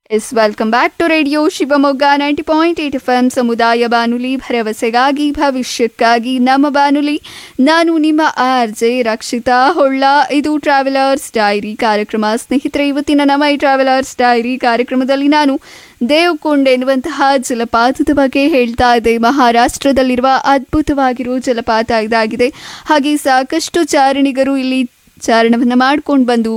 S welcome back to radio Shivamogga ninety point eight F M ಸಮುದಾಯ ಬಾನುಲಿ ಭರವಸೆಗಾಗಿ ಭವಿಷ್ಯಕ್ಕಾಗಿ ನಮ್ಮ ಬಾನುಲಿ ನಾನು ನಿಮ್ಮ ಆರ್ ಜೆ ರಕ್ಷಿತಾ ಹೊಳ್ಳ ಇದು ಟ್ರಾವೆಲರ್ಸ್ ಡೈರಿ ಕಾರ್ಯಕ್ರಮ ಸ್ನೇಹಿತರೆ ಇವತ್ತಿನ ನಮ್ಮ ಈ ಟ್ರಾವೆಲರ್ಸ್ ಡೈರಿ ಕಾರ್ಯಕ್ರಮದಲ್ಲಿ ನಾನು ದೇವಕೊಂಡ್ ಎನ್ನುವಂತಹ ಜಲಪಾತದ ಬಗ್ಗೆ ಹೇಳ್ತಾ ಇದೆ ಮಹಾರಾಷ್ಟ್ರದಲ್ಲಿರುವ ಅದ್ಭುತವಾಗಿರುವ ಜಲಪಾತ ಇದಾಗಿದೆ ಹಾಗೆ ಸಾಕಷ್ಟು ಚಾರಣಿಗರು ಇಲ್ಲಿ ಚಾರಣವನ್ನು ಮಾಡ್ಕೊಂಡು ಬಂದು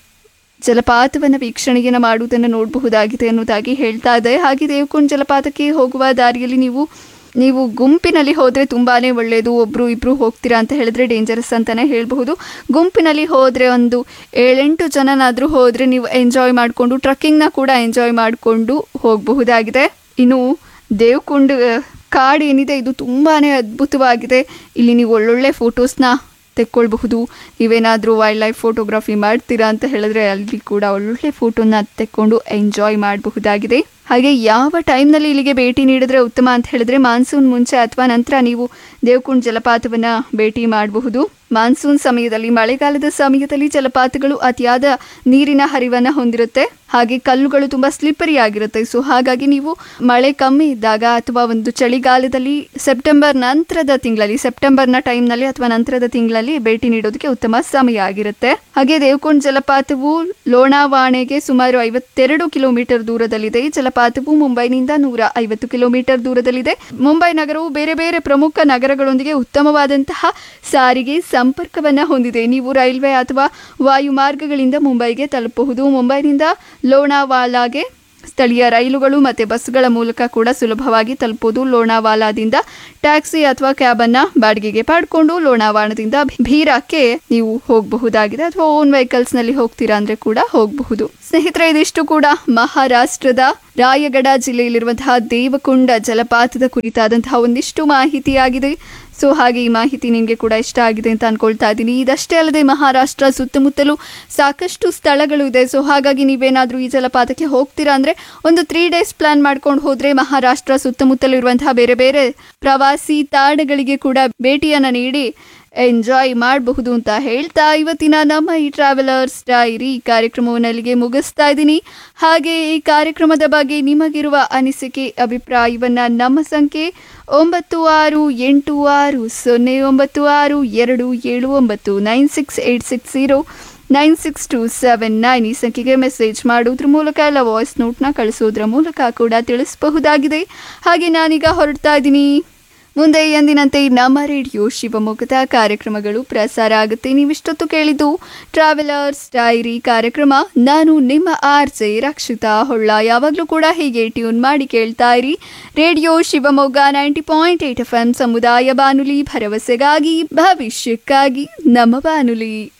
ಜಲಪಾತವನ್ನು ವೀಕ್ಷಣೆಯನ್ನು ಮಾಡುವುದನ್ನು ನೋಡಬಹುದಾಗಿದೆ ಅನ್ನೋದಾಗಿ ಹೇಳ್ತಾ ಇದೆ ಹಾಗೆ ದೇವಕೊಂಡ್ ಜಲಪಾತಕ್ಕೆ ಹೋಗುವ ದಾರಿಯಲ್ಲಿ ನೀವು ನೀವು ಗುಂಪಿನಲ್ಲಿ ಹೋದರೆ ತುಂಬಾ ಒಳ್ಳೆಯದು ಒಬ್ಬರು ಇಬ್ಬರು ಹೋಗ್ತೀರಾ ಅಂತ ಹೇಳಿದ್ರೆ ಡೇಂಜರಸ್ ಅಂತಲೇ ಹೇಳಬಹುದು ಗುಂಪಿನಲ್ಲಿ ಹೋದರೆ ಒಂದು ಏಳೆಂಟು ಜನನಾದರೂ ಹೋದರೆ ನೀವು ಎಂಜಾಯ್ ಮಾಡಿಕೊಂಡು ಟ್ರಕ್ಕಿಂಗ್ನ ಕೂಡ ಎಂಜಾಯ್ ಮಾಡಿಕೊಂಡು ಹೋಗಬಹುದಾಗಿದೆ ಇನ್ನು ದೇವಕೊಂಡ್ ಕಾಡು ಏನಿದೆ ಇದು ತುಂಬಾ ಅದ್ಭುತವಾಗಿದೆ ಇಲ್ಲಿ ನೀವು ಒಳ್ಳೊಳ್ಳೆ ಫೋಟೋಸ್ನ ತೆಕ್ಕೊಳ್ಬಹುದು ನೀವೇನಾದರೂ ವೈಲ್ಡ್ ಲೈಫ್ ಫೋಟೋಗ್ರಫಿ ಮಾಡ್ತೀರಾ ಅಂತ ಹೇಳಿದ್ರೆ ಅಲ್ಲಿ ಕೂಡ ಒಳ್ಳೊಳ್ಳೆ ಫೋಟೋನ ತೆಕ್ಕೊಂಡು ಎಂಜಾಯ್ ಮಾಡಬಹುದಾಗಿದೆ ಹಾಗೆ ಯಾವ ಟೈಮ್ನಲ್ಲಿ ಇಲ್ಲಿಗೆ ಭೇಟಿ ನೀಡಿದ್ರೆ ಉತ್ತಮ ಅಂತ ಹೇಳಿದ್ರೆ ಮಾನ್ಸೂನ್ ಮುಂಚೆ ಅಥವಾ ನಂತರ ನೀವು ದೇವಕುಂಡ್ ಜಲಪಾತವನ್ನು ಭೇಟಿ ಮಾಡಬಹುದು ಮಾನ್ಸೂನ್ ಸಮಯದಲ್ಲಿ ಮಳೆಗಾಲದ ಸಮಯದಲ್ಲಿ ಜಲಪಾತಗಳು ಅತಿಯಾದ ನೀರಿನ ಹರಿವನ್ನು ಹೊಂದಿರುತ್ತೆ ಹಾಗೆ ಕಲ್ಲುಗಳು ತುಂಬ ಸ್ಲಿಪ್ಪರಿ ಆಗಿರುತ್ತೆ ಸೊ ಹಾಗಾಗಿ ನೀವು ಮಳೆ ಕಮ್ಮಿ ಇದ್ದಾಗ ಅಥವಾ ಒಂದು ಚಳಿಗಾಲದಲ್ಲಿ ಸೆಪ್ಟೆಂಬರ್ ನಂತರದ ತಿಂಗಳಲ್ಲಿ ಸೆಪ್ಟೆಂಬರ್ನ ಟೈಮ್ನಲ್ಲಿ ಅಥವಾ ನಂತರದ ತಿಂಗಳಲ್ಲಿ ಭೇಟಿ ನೀಡೋದಕ್ಕೆ ಉತ್ತಮ ಸಮಯ ಆಗಿರುತ್ತೆ ಹಾಗೆ ದೇವಕೊಂಡ್ ಜಲಪಾತವು ಲೋಣಾವಾಣೆಗೆ ಸುಮಾರು ಐವತ್ತೆರಡು ಕಿಲೋಮೀಟರ್ ದೂರದಲ್ಲಿದೆ ಈ ಜಲಪಾತವು ಮುಂಬೈನಿಂದ ನೂರ ಐವತ್ತು ಕಿಲೋಮೀಟರ್ ದೂರದಲ್ಲಿದೆ ಮುಂಬೈ ನಗರವು ಬೇರೆ ಬೇರೆ ಪ್ರಮುಖ ನಗರಗಳೊಂದಿಗೆ ಉತ್ತಮವಾದಂತಹ ಸಾರಿಗೆ ಸಂಪರ್ಕವನ್ನ ಹೊಂದಿದೆ ನೀವು ರೈಲ್ವೆ ಅಥವಾ ವಾಯು ಮಾರ್ಗಗಳಿಂದ ಮುಂಬೈಗೆ ತಲುಪಬಹುದು ಮುಂಬೈನಿಂದ ಲೋಣಾವಾಲಾಗೆ ಸ್ಥಳೀಯ ರೈಲುಗಳು ಮತ್ತು ಬಸ್ಗಳ ಮೂಲಕ ಕೂಡ ಸುಲಭವಾಗಿ ತಲುಪೋದು ಲೋಣಾವಾಲಾದಿಂದ ಟ್ಯಾಕ್ಸಿ ಅಥವಾ ಕ್ಯಾಬನ್ನು ಬಾಡಿಗೆಗೆ ಪಡ್ಕೊಂಡು ಲೋಣಾವಾಳದಿಂದ ಭೀರಾಕ್ಕೆ ನೀವು ಹೋಗಬಹುದಾಗಿದೆ ಅಥವಾ ಓನ್ ವೆಹಿಕಲ್ಸ್ನಲ್ಲಿ ಹೋಗ್ತೀರಾ ಅಂದರೆ ಕೂಡ ಹೋಗಬಹುದು ಸ್ನೇಹಿತರೆ ಇದಿಷ್ಟು ಕೂಡ ಮಹಾರಾಷ್ಟ್ರದ ರಾಯಗಢ ಜಿಲ್ಲೆಯಲ್ಲಿರುವಂತಹ ದೇವಕೊಂಡ ಜಲಪಾತದ ಕುರಿತಾದಂತಹ ಒಂದಿಷ್ಟು ಮಾಹಿತಿಯಾಗಿದೆ ಸೊ ಹಾಗೆ ಈ ಮಾಹಿತಿ ನಿಮಗೆ ಕೂಡ ಇಷ್ಟ ಆಗಿದೆ ಅಂತ ಅನ್ಕೊಳ್ತಾ ಇದ್ದೀನಿ ಇದಷ್ಟೇ ಅಲ್ಲದೆ ಮಹಾರಾಷ್ಟ್ರ ಸುತ್ತಮುತ್ತಲೂ ಸಾಕಷ್ಟು ಸ್ಥಳಗಳು ಇದೆ ಸೊ ಹಾಗಾಗಿ ನೀವೇನಾದರೂ ಈ ಜಲಪಾತಕ್ಕೆ ಹೋಗ್ತೀರಾ ಅಂದರೆ ಒಂದು ತ್ರೀ ಡೇಸ್ ಪ್ಲಾನ್ ಮಾಡ್ಕೊಂಡು ಹೋದರೆ ಮಹಾರಾಷ್ಟ್ರ ಸುತ್ತಮುತ್ತಲೂ ಇರುವಂತಹ ಬೇರೆ ಬೇರೆ ಪ್ರವಾಸಿ ತಾಣಗಳಿಗೆ ಕೂಡ ಭೇಟಿಯನ್ನು ನೀಡಿ ಎಂಜಾಯ್ ಮಾಡಬಹುದು ಅಂತ ಹೇಳ್ತಾ ಇವತ್ತಿನ ನಮ್ಮ ಈ ಟ್ರಾವೆಲರ್ಸ್ ಡೈರಿ ಕಾರ್ಯಕ್ರಮವನ್ನು ಅಲ್ಲಿಗೆ ಮುಗಿಸ್ತಾ ಇದ್ದೀನಿ ಹಾಗೆ ಈ ಕಾರ್ಯಕ್ರಮದ ಬಗ್ಗೆ ನಿಮಗಿರುವ ಅನಿಸಿಕೆ ಅಭಿಪ್ರಾಯವನ್ನು ನಮ್ಮ ಸಂಖ್ಯೆ ಒಂಬತ್ತು ಆರು ಎಂಟು ಆರು ಸೊನ್ನೆ ಒಂಬತ್ತು ಆರು ಎರಡು ಏಳು ಒಂಬತ್ತು nine six eight six zero nine six two seven nine ಈ ಸಂಖ್ಯೆಗೆ ಮೆಸೇಜ್ ಮಾಡೋದ್ರ ಮೂಲಕ ಇಲ್ಲ ವಾಯ್ಸ್ ನೋಟ್ನ ಕಳಿಸೋದ್ರ ಮೂಲಕ ಕೂಡ ತಿಳಿಸಬಹುದಾಗಿದೆ ಹಾಗೆ ನಾನೀಗ ಹೊರಡ್ತಾ ಇದ್ದೀನಿ ಮುಂದೆ ಎಂದಿನಂತೆ ನಮ್ಮ ರೇಡಿಯೋ ಶಿವಮೊಗ್ಗದ ಕಾರ್ಯಕ್ರಮಗಳು ಪ್ರಸಾರ ಆಗುತ್ತೆ ನೀವಿಷ್ಟೊತ್ತು ಕೇಳಿದ್ದು ಟ್ರಾವೆಲರ್ಸ್ ಡೈರಿ ಕಾರ್ಯಕ್ರಮ ನಾನು ನಿಮ್ಮ ಆರ್ ಜೆ ರಕ್ಷಿತಾ ಹೊಳ್ಳ ಯಾವಾಗಲೂ ಕೂಡ ಹೀಗೆ ಟ್ಯೂನ್ ಮಾಡಿ ಕೇಳ್ತಾ ಇರಿ radio Shivamogga ninety point eight F M ಸಮುದಾಯ ಬಾನುಲಿ ಭರವಸೆಗಾಗಿ ಭವಿಷ್ಯಕ್ಕಾಗಿ ನಮ್ಮ ಬಾನುಲಿ